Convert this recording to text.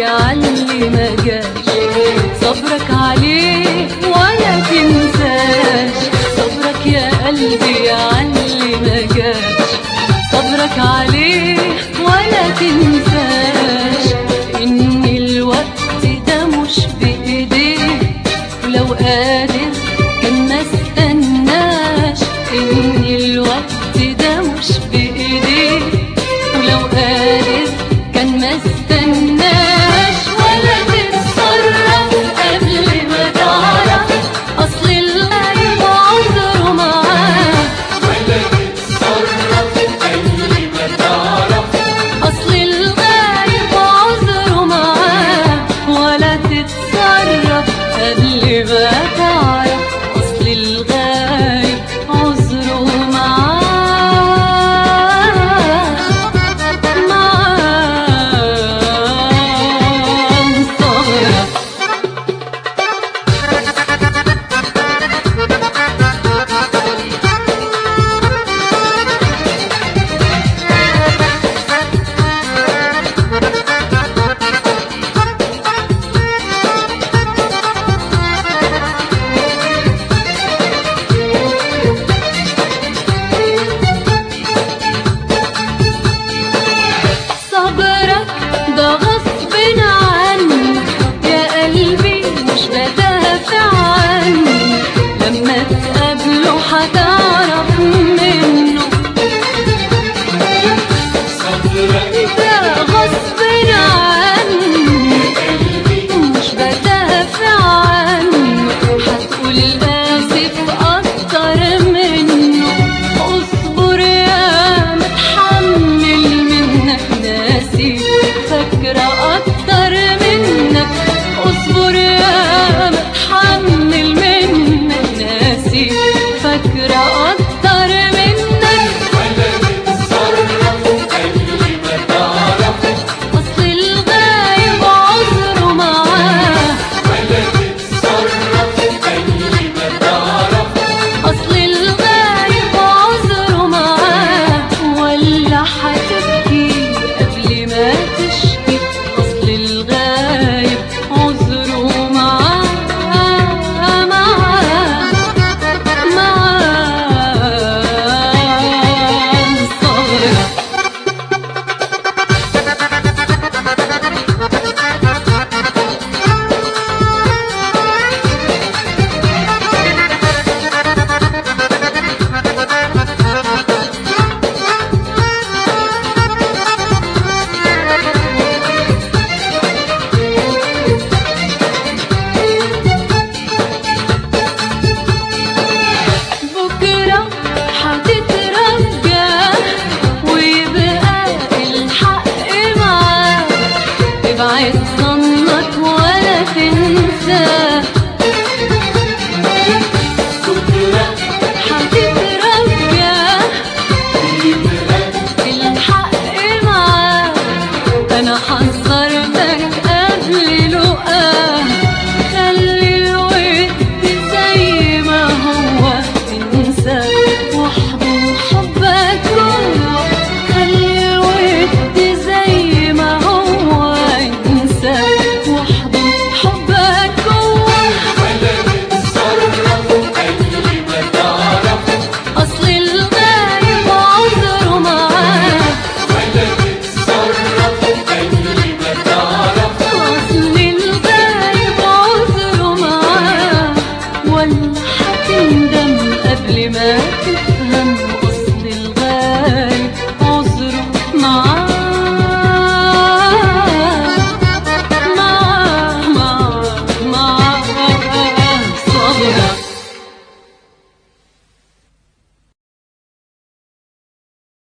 عاللي ما جاش صبرك عليه ولا تنساش صبرك يا قلبي عاللي ما جاش صبرك عليه ولا تنساش ان الوقت ده مش بايديك ولو قادر كان ما استناش ان الوقت ده مش بايديك ولو قادر كان ما استناش ولا تتصرف قبل ما تعرف اصل الغايب عذره معاك اصل الغايب عذره معاك ولا تتصرف قبل ما تعرف اصل الغايب عذره معاك معاك صبرك صبرك ده غصب عنك يا قلبي مش بدافع عنك لما تقابله هتعرف منه ده غصب عنك مش بدافع عنك هتقول آسف أكتر منه اصبر يا متحمل منك ناسي فاكرة أكتر منك اصبر يا متحمل منك ناسي فاكرة أكتر منك أصل الغايب عذره معاه أصل الغايب عذره معاه ولا هتبكي قبل ما تشكي أصل الغايب عذره معاه معاه معاه صبرك بكرة هتترجى ويبقى الحق معاك ابعد ظنك ولا تنساه